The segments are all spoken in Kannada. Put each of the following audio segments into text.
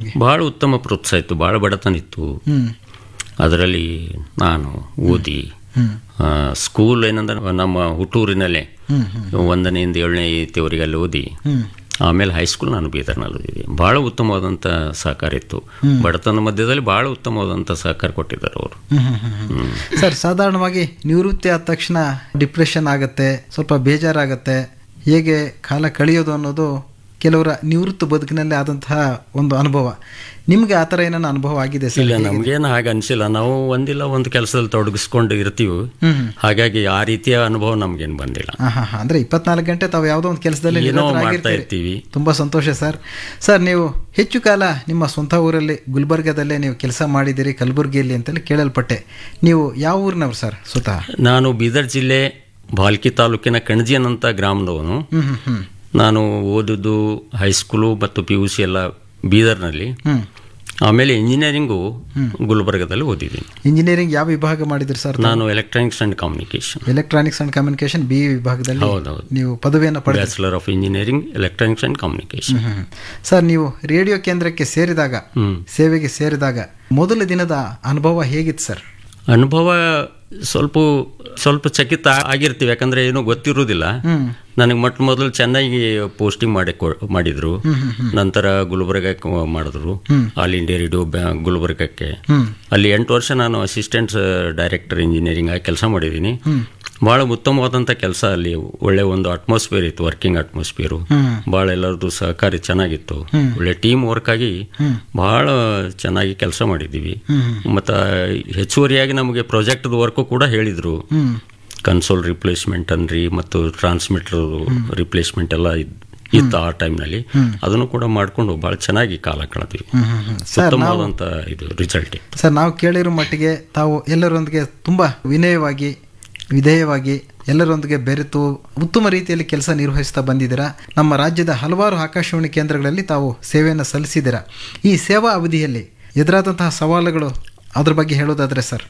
ನಿಮಗೆ ಭಾಳ ಉತ್ತಮ ಪ್ರೋತ್ಸಾಹ ಇತ್ತು ಭಾಳ ಬಡತನ ಇತ್ತು ಹ್ಮ್ ಅದರಲ್ಲಿ ನಾನು ಓದಿ ಆ, ಸ್ಕೂಲ್ ಏನಂದ್ರೆ ನಮ್ಮ ಹುಟ್ಟೂರಿನಲ್ಲೇ ಹ್ಮ್ ಹ್ಮ್ ಒಂದನೆಯಿಂದ ಏಳನೇ ಇತ್ತಿವರೆಗೆ ಅಲ್ಲಿ ಓದಿ ಹ್ಮ್ ಆಮೇಲೆ ಹೈಸ್ಕೂಲ್ ನಾನು ಬೀದರ್ನಲ್ಲಿ ಓದಿದ್ದೆ ಭಾಳ ಉತ್ತಮವಾದಂಥ ಸಹಕಾರ ಇತ್ತು ಬಡತನ ಮಧ್ಯದಲ್ಲಿ ಭಾಳ ಉತ್ತಮವಾದಂಥ ಸಹಕಾರ ಕೊಟ್ಟಿದ್ದಾರೆ ಅವರು ಹ್ಮ್, ಹ್ಮ್, ಹ್ಮ್, ಹ್ಮ್. ಸರ್ ಸಾಧಾರಣವಾಗಿ ನಿವೃತ್ತಿ ಆದ ತಕ್ಷಣ ಡಿಪ್ರೆಷನ್ ಆಗುತ್ತೆ ಸ್ವಲ್ಪ ಬೇಜಾರಾಗುತ್ತೆ ಹೇಗೆ ಕಾಲ ಕಳೆಯೋದು ಅನ್ನೋದು ಕೆಲವರ ನಿವೃತ್ತ ಬದುಕಿನಲ್ಲಿ ಆದಂತಹ ಒಂದು ಅನುಭವ ನಿಮಗೆ ಆ ಥರ ಏನನ್ನ ಅನುಭವ ಆಗಿದೆ ಸರ್ ಇಲ್ಲ ನಮಗೇನು ಹಾಗೆ ಅನಿಸಿಲ್ಲ ನಾವು ಒಂದಿಲ್ಲ ಒಂದು ಕೆಲಸದಲ್ಲಿ ತೊಡಗಿಸ್ಕೊಂಡು ಇರ್ತೀವಿ ಹ್ಮ್ ಹ್ಮ್. ಹಾಗಾಗಿ ಆ ರೀತಿಯ ಅನುಭವ ನಮಗೇನು ಬಂದಿಲ್ಲ ಹಾ ಹಾ ಹಾ. ಅಂದ್ರೆ ಇಪ್ಪತ್ನಾಲ್ಕು ಗಂಟೆ ತಾವು ಯಾವುದೋ ಒಂದು ಕೆಲಸದಲ್ಲಿ ಏನೋ ಮಾಡ್ತಾ ನಿರತರಾಗಿರ್ತೀರಿ. ಇರ್ತೀವಿ ತುಂಬಾ ಸಂತೋಷ ಸರ್ ಸರ್ ನೀವು ಹೆಚ್ಚು ಕಾಲ ನಿಮ್ಮ ಸ್ವಂತ ಊರಲ್ಲಿ ಗುಲ್ಬರ್ಗದಲ್ಲೇ ನೀವು ಕೆಲಸ ಮಾಡಿದಿರಿ ಕಲಬುರಗಿಯಲ್ಲಿ ಅಂತೇಳಿ ಕೇಳಲ್ಪಟ್ಟೆ ನೀವು ಯಾವ ಊರಿನವ್ರು ಸರ್ ಸ್ವತಃ ನಾನು ಬೀದರ್ ಜಿಲ್ಲೆ ಬಾಲ್ಕಿ ತಾಲೂಕಿನ ಕಣಜಿಯನ್ ಅಂತ ಗ್ರಾಮದವನು ಹ್ಮ್ ಹ್ಮ್ ಹ್ಮ್ ನಾನು ಓದಿದ್ದು ಹೈಸ್ಕೂಲು ಮತ್ತು ಪಿ ಯು ಸಿ ಎಲ್ಲ ಬೀದರ್ನಲ್ಲಿ ಹ್ಮ್ ಆಮೇಲೆ ಇಂಜಿನಿಯರಿಂಗು ಗುಲ್ಬರ್ಗದಲ್ಲಿ ಓದಿದ್ದೀನಿ ಇಂಜಿನಿಯರಿಂಗ್ ಯಾವ ವಿಭಾಗ ಮಾಡಿದ್ರಿ ಸರ್ ನಾನು electronics and communication electronics and communication B ವಿಭಾಗದಲ್ಲಿ ಹೌದೌದು ನೀವು ಪದವಿಯನ್ನು ಪಡೆದ bachelor of engineering electronics and communication sir ನೀವು ರೇಡಿಯೋ ಕೇಂದ್ರಕ್ಕೆ ಸೇರಿದಾಗ ಹ್ಮ್ ಸೇವೆಗೆ ಸೇರಿದಾಗ ಮೊದಲ ದಿನದ ಅನುಭವ ಹೇಗಿತ್ತು ಸರ್ ಅನುಭವ ಸ್ವಲ್ಪ ಸ್ವಲ್ಪ ಚಕಿತ ಆಗಿರ್ತೀವಿ ಯಾಕಂದ್ರೆ ಏನೂ ಗೊತ್ತಿರುವುದಿಲ್ಲ ಹ್ಮ್ ನನಗೆ ಮೊಟ್ಟ ಮೊದಲು ಚೆನ್ನಾಗಿ ಪೋಸ್ಟಿಂಗ್ ಮಾಡಿ ಕೊ- ಮಾಡಿದ್ರು ನಂತರ ಗುಲ್ಬರ್ಗಕ್ಕೆ ಮಾಡಿದ್ರು ಆಲ್ ಇಂಡಿಯಾ ರೇಡಿಯೋ ಬ್ಯಾ- ಗುಲ್ಬರ್ಗಕ್ಕೆ ಹ್ಮ್ ಅಲ್ಲಿ ಎಂಟು ವರ್ಷ ನಾನು ಅಸಿಸ್ಟೆಂಟ್ ಡೈರೆಕ್ಟರ್ ಇಂಜಿನಿಯರಿಂಗ್ ಆಗಿ ಕೆಲಸ ಮಾಡಿದ್ದೀನಿ ಭಾಳ ಉತ್ತಮವಾದಂಥ ಕೆಲಸ ಅಲ್ಲಿ ಒಳ್ಳೆ ಒಂದು ಅಟ್ಮಾಸ್ಫಿಯರ್ ಇತ್ತು ವರ್ಕಿಂಗ್ ಅಟ್ಮಾಸ್ಫಿಯರು ಹ್ಮ್ ಭಾಳ ಎಲ್ಲರದ್ದು ಸಹಕಾರಿ ಚೆನ್ನಾಗಿತ್ತು ಒಳ್ಳೆ ಟೀಮ್ ವರ್ಕ್ ಆಗಿ ಭಾಳ ಚೆನ್ನಾಗಿ ಕೆಲಸ ಮಾಡಿದ್ದೀವಿ ಮತ್ತು ಹೆಚ್ಚುವರಿಯಾಗಿ ನಮಗೆ ಪ್ರಾಜೆಕ್ಟ್ದ ವರ್ಕು ಕೂಡ ಹೇಳಿದರು ಹ್ಮ್ ಕನ್ಸೋಲ್ ರಿಪ್ಲೇಸ್ಮೆಂಟ್ ಅನ್ರಿ ಮತ್ತು ಟ್ರಾನ್ಸ್ಮಿಟರ್ ರಿಪ್ಲೇಸ್ಮೆಂಟ್ ಎಲ್ಲ ಇದ್- ಇತ್ತು ಆ ಟೈಮ್ನಲ್ಲಿ ಅದನ್ನು ಕೂಡ ಮಾಡಿಕೊಂಡು ಭಾಳ ಚೆನ್ನಾಗಿ ಕಾಲ ಕಳೆದ್ವಿ ಹ್ಮ್ ಹ್ಮ್ ಹ್ಮ್ ಸರ್ ನಾವು ಉತ್ತಮವಾದಂಥ ಇದು ರಿಸಲ್ಟ್ ಇತ್ತು ಸರ್ ನಾವು ಕೇಳಿರೋ ಮಟ್ಟಿಗೆ ತಾವು ಎಲ್ಲರೊಂದಿಗೆ ತುಂಬ ವಿನಯವಾಗಿ ವಿಧೇಯವಾಗಿ ಎಲ್ಲರೊಂದಿಗೆ ಬೆರೆತು ಉತ್ತಮ ರೀತಿಯಲ್ಲಿ ಕೆಲಸ ನಿರ್ವಹಿಸ್ತಾ ಬಂದಿದ್ದೀರಾ ನಮ್ಮ ರಾಜ್ಯದ ಹಲವಾರು ಆಕಾಶವಾಣಿ ಕೇಂದ್ರಗಳಲ್ಲಿ ತಾವು ಸೇವೆಯನ್ನು ಸಲ್ಲಿಸಿದ್ದೀರಾ ಈ ಸೇವಾ ಅವಧಿಯಲ್ಲಿ ಎದುರಾದಂತಹ ಸವಾಲುಗಳು ಅದ್ರ ಬಗ್ಗೆ ಹೇಳೋದಾದ್ರೆ ಸರ್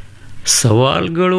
ಸವಾಲುಗಳು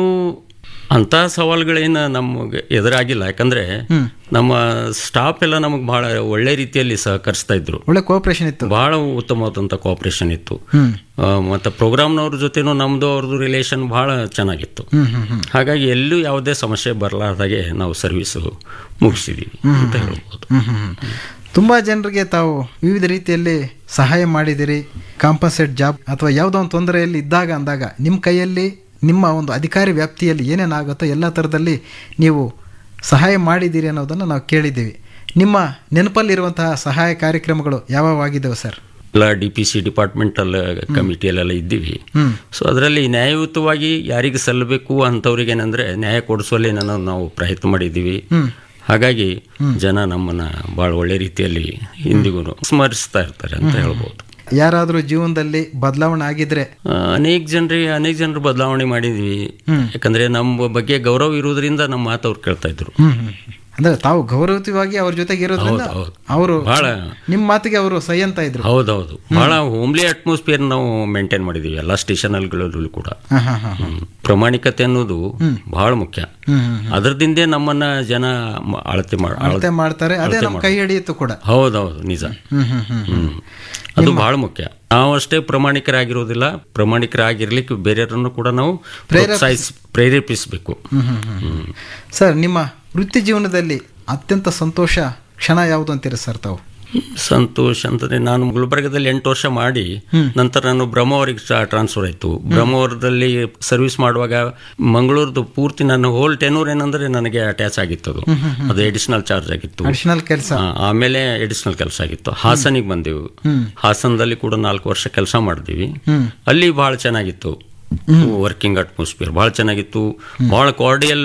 ಅಂಥ ಸವಾಲುಗಳೇನು ನಮಗೆ ಎದುರಾಗಿಲ್ಲ ಯಾಕಂದರೆ ಹ್ಮ್ ನಮ್ಮ ಸ್ಟಾಫ್ ಎಲ್ಲ ನಮಗೆ ಭಾಳ ಒಳ್ಳೆ ರೀತಿಯಲ್ಲಿ ಸಹಕರಿಸ್ತಾ ಇದ್ರು ಒಳ್ಳೆ ಕೋಆಪರೇಷನ್ ಇತ್ತು ಭಾಳ ಉತ್ತಮವಾದಂಥ ಕೋಆಪ್ರೇಷನ್ ಇತ್ತು ಹ್ಮ್ ಆ, ಮತ್ತು ಪ್ರೋಗ್ರಾಮ್ನವ್ರ ಜೊತೆನೂ ನಮ್ಮದು ಅವ್ರದ್ದು ರಿಲೇಷನ್ ಭಾಳ ಚೆನ್ನಾಗಿತ್ತು ಹ್ಮ್ ಹ್ಮ್ ಹ್ಮ್ ಹಾಗಾಗಿ ಎಲ್ಲೂ ಯಾವುದೇ ಸಮಸ್ಯೆ ಬರಲಾರ್ದಾಗೆ ನಾವು ಸರ್ವಿಸು ಮುಗಿಸಿದ್ದೀವಿ ಅಂತ ಹೇಳ್ಬೋದು ಹ್ಮ್ ಹ್ಮ್ ಹ್ಮ್. ತುಂಬಾ ಜನರಿಗೆ ತಾವು ವಿವಿಧ ರೀತಿಯಲ್ಲಿ ಸಹಾಯ ಮಾಡಿದಿರಿ ಕಾಂಪನ್ಸೇಟ್ ಜಾಬ್ ಅಥವಾ ಯಾವುದೋ ಒಂದು ತೊಂದರೆಯಲ್ಲಿ ಇದ್ದಾಗ ಅಂದಾಗ ನಿಮ್ಮ ಕೈಯಲ್ಲಿ ನಿಮ್ಮ ಒಂದು ಅಧಿಕಾರಿ ವ್ಯಾಪ್ತಿಯಲ್ಲಿ ಏನೇನಾಗುತ್ತೋ ಎಲ್ಲ ಥರದಲ್ಲಿ ನೀವು ಸಹಾಯ ಮಾಡಿದ್ದೀರಿ ಅನ್ನೋದನ್ನು ನಾವು ಕೇಳಿದ್ದೀವಿ ನಿಮ್ಮ ನೆನಪಲ್ಲಿರುವಂತಹ ಸಹಾಯ ಕಾರ್ಯಕ್ರಮಗಳು ಯಾವಾಗಿದ್ದಾವೆ ಸರ್ ಎಲ್ಲ ಡಿ ಪಿ ಸಿ ಡಿಪಾರ್ಟ್ಮೆಂಟಲ್ ಕಮಿಟಿಯಲ್ಲೆಲ್ಲ ಇದ್ದೀವಿ ಹ್ಮ್ ಸೊ ಅದರಲ್ಲಿ ನ್ಯಾಯಯುತವಾಗಿ ಯಾರಿಗೆ ಸಲ್ಲಬೇಕು ಅಂಥವ್ರಿಗೆ ಏನಂದರೆ ನ್ಯಾಯ ಕೊಡಿಸುವಲ್ಲಿ ನಾನು ನಾವು ಪ್ರಯತ್ನ ಮಾಡಿದ್ದೀವಿ ಹ್ಮ್ ಹಾಗಾಗಿ ಜನ ನಮ್ಮನ್ನ ಭಾಳ ಒಳ್ಳೆ ರೀತಿಯಲ್ಲಿ ಇಂದಿಗೂ ಸ್ಮರಿಸ್ತಾ ಇರ್ತಾರೆ ಅಂತ ಹೇಳ್ಬೋದು ಯಾರಾದರೂ ಜೀವನದಲ್ಲಿ ಬದಲಾವಣೆ ಆಗಿದ್ರೆ ಆ, ಅನೇಕ ಜನರಿಗೆ ಅನೇಕ ಜನರು ಬದಲಾವಣೆ ಮಾಡಿದ್ವಿ ಯಾಕಂದ್ರೆ ನಮ್ಮ ಬಗ್ಗೆ ಗೌರವ ಇರೋದ್ರಿಂದ ನಮ್ಮ ಮಾತು ಅವ್ರು ಕೇಳ್ತಾ ಇದ್ರು ಹ್ಮ್ ಹ್ಮ್. ಅಂದ್ರೆ ತಾವು ಗೌರವಯುತವಾಗಿ ಅವ್ರ ಜೊತೆಗೆ ಇರೋದ್ರಿಂದ ಹೌದು, ಹೌದು. ಅವರು ಭಾಳ ನಿಮ್ಮ ಮಾತಿಗೆ ಅವರು ಸೈ ಅಂತ ಇದ್ರು ಹೌದೌದು ಬಹಳ ಹೋಮ್ಲಿ ಅಟ್ಮಾಸ್ಫಿಯರ್ ನಾವು ಮೇಂಟೈನ್ ಮಾಡಿದೀವಿ ಎಲ್ಲ ಸ್ಟೇಷನ್ಗಳಲ್ಲೂ ಕೂಡ ಹಾ ಹಾ ಹಾ ಹ್ಮ್. ಪ್ರಾಮಾಣಿಕತೆ ಅನ್ನೋದು ಬಹಳ ಮುಖ್ಯ ಹ್ಮ್ ಹ್ಮ್ ಅದರದಿಂದೇ ನಮ್ಮನ್ನ ಜನ ಮ- ಅಳತೆ ಮಾಡ ಅಳತೆ ಮಾಡ್ತಾರೆ ಅದೇ ನಮ್ಮ ಕೈ ಹಿಡಿಯಿತು ಕೂಡ ಹೌದೌದು ನಿಜ ಹ್ಮ್ ಹ್ಮ್ ಹ್ಮ್ ಹ್ಮ್ ಅದು ಬಹಳ ಮುಖ್ಯ ನಾವಷ್ಟೇ ಪ್ರಾಮಾಣಿಕರಾಗಿರೋದಿಲ್ಲ ಪ್ರಾಮಾಣಿಕರಾಗಿರ್ಲಿಕ್ಕೆ ಬೇರೆಯವರನ್ನು ಕೂಡ ನಾವು ಪ್ರೋತ್ಸಾಹಿಸ್ ಪ್ರೇರೇಪಿಸಬೇಕು ಹ್ಮ್ ಹ್ಮ್ ಹ್ಮ್ ಸರ್ ನಿಮ್ಮ ವೃತ್ತಿ ಜೀವನದಲ್ಲಿ ಅತ್ಯಂತ ಸಂತೋಷ ಕ್ಷಣ ಯಾವುದು ಅಂತೀರಾ ಸರ್ ತಾವು ಸಂತೋಷ್ ಅಂತಂದ್ರೆ ನಾನು ಗುಲ್ಬರ್ಗದಲ್ಲಿ ಎಂಟು ವರ್ಷ ಮಾಡಿ ನಂತರ ನಾನು ಬ್ರಹ್ಮಾವರಿಗೆ ಟ್ರಾನ್ಸ್ಫರ್ ಆಯಿತು ಬ್ರಹ್ಮಾವರದಲ್ಲಿ ಸರ್ವಿಸ್ ಮಾಡುವಾಗ ಮಂಗಳೂರದು ಪೂರ್ತಿ ನನ್ನ ಹೋಲ್ ಟೆನೂರ್ ಏನಂದ್ರೆ ನನಗೆ ಅಟ್ಯಾಚ್ ಆಗಿತ್ತು ಅದು ಅದು ಎಡಿಷನಲ್ ಚಾರ್ಜ್ ಆಗಿತ್ತು ಅಡಿಷನಲ್ ಕೆಲಸ ಆ, ಆಮೇಲೆ ಎಡಿಷನಲ್ ಕೆಲಸ ಆಗಿತ್ತು ಹಾಸನಿಗೆ ಬಂದೆವು ಹಾಸನದಲ್ಲಿ ಕೂಡ ನಾಲ್ಕು ವರ್ಷ ಕೆಲಸ ಮಾಡಿದ್ವಿ ಹ್ಮ್ ಅಲ್ಲಿ ಭಾಳ ಚೆನ್ನಾಗಿತ್ತು ವರ್ಕಿಂಗ್ ಅಟ್ಮಾಸ್ಫಿಯರ್ ಭಾಳ ಚೆನ್ನಾಗಿತ್ತು ಭಾಳ ಕಾರ್ಡಿಯಲ್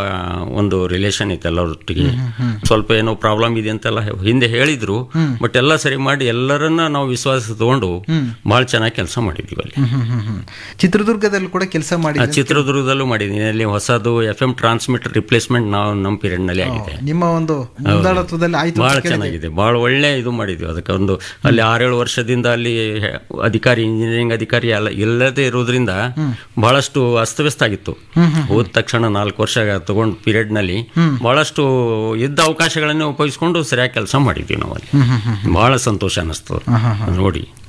ಒಂದು ರಿಲೇಷನ್ ಇತ್ತು ಎಲ್ಲರೊಟ್ಟಿಗೆ ಸ್ವಲ್ಪ ಏನೋ ಪ್ರಾಬ್ಲಮ್ ಇದೆ ಅಂತೆಲ್ಲ ಹಿಂದೆ ಹೇಳಿದ್ರು ಬಟ್ ಎಲ್ಲ ಸರಿ ಮಾಡಿ ಎಲ್ಲರನ್ನ ನಾವು ವಿಶ್ವಾಸ ತಗೊಂಡು ಭಾಳ ಚೆನ್ನಾಗಿ ಕೆಲಸ ಮಾಡಿದ್ವಿ ಅಲ್ಲಿ ಹ್ಮ್ ಹ್ಮ್ ಹ್ಮ್ ಹ್ಮ್ ಚಿತ್ರದುರ್ಗದಲ್ಲಿ ಕೂಡ ಕೆಲಸ ಮಾಡಿ ಆ, ಚಿತ್ರದುರ್ಗದಲ್ಲೂ ಮಾಡಿದ್ದೀನಿ ಅಲ್ಲಿ ಹೊಸದು ಎಫ್ ಎಂ ಟ್ರಾನ್ಸ್ಮಿಟರ್ ರಿಪ್ಲೇಸ್ಮೆಂಟ್ ನಾವು ನಮ್ಮ period ನಲ್ಲಿ ಆಗಿದೆ ನಿಮ್ಮ ಒಂದು ಮುಂದಾಳತ್ವದಲ್ಲಿ ಆಯ್ತು ಭಾಳ ಚೆನ್ನಾಗಿದೆ ಭಾಳ ಒಳ್ಳೆ ಇದು ಮಾಡಿದ್ವಿ ಅದಕ್ಕೆ ಒಂದು ಅಲ್ಲಿ ಆರೇಳು ವರ್ಷದಿಂದ ಅಲ್ಲಿ ಹೆ- ಅಧಿಕಾರಿ ಇಂಜಿನಿಯರಿಂಗ್ ಅಧಿಕಾರಿ ಎಲ್ಲ ಇಲ್ಲದೆ ಇರೋದ್ರಿಂದ ಬಹಳಷ್ಟು ಅಸ್ತವ್ಯಸ್ತ ಆಗಿತ್ತು ಹೋದ ತಕ್ಷಣ ನಾಲ್ಕು ವರ್ಷ ತಗೊಂಡು ಪೀರಿಯಡ್ನಲ್ಲಿ ಬಹಳಷ್ಟು ಇದ್ದ ಅವಕಾಶಗಳನ್ನೇ ಉಪಯೋಗಿಸ್ಕೊಂಡು ಸರಿಯಾಗಿ ಕೆಲಸ ಮಾಡಿದ್ವಿ ನಾವು ಅಲ್ಲಿ ಬಹಳ ಸಂತೋಷ ಅನ್ನಿಸ್ತದೆ ನೋಡಿ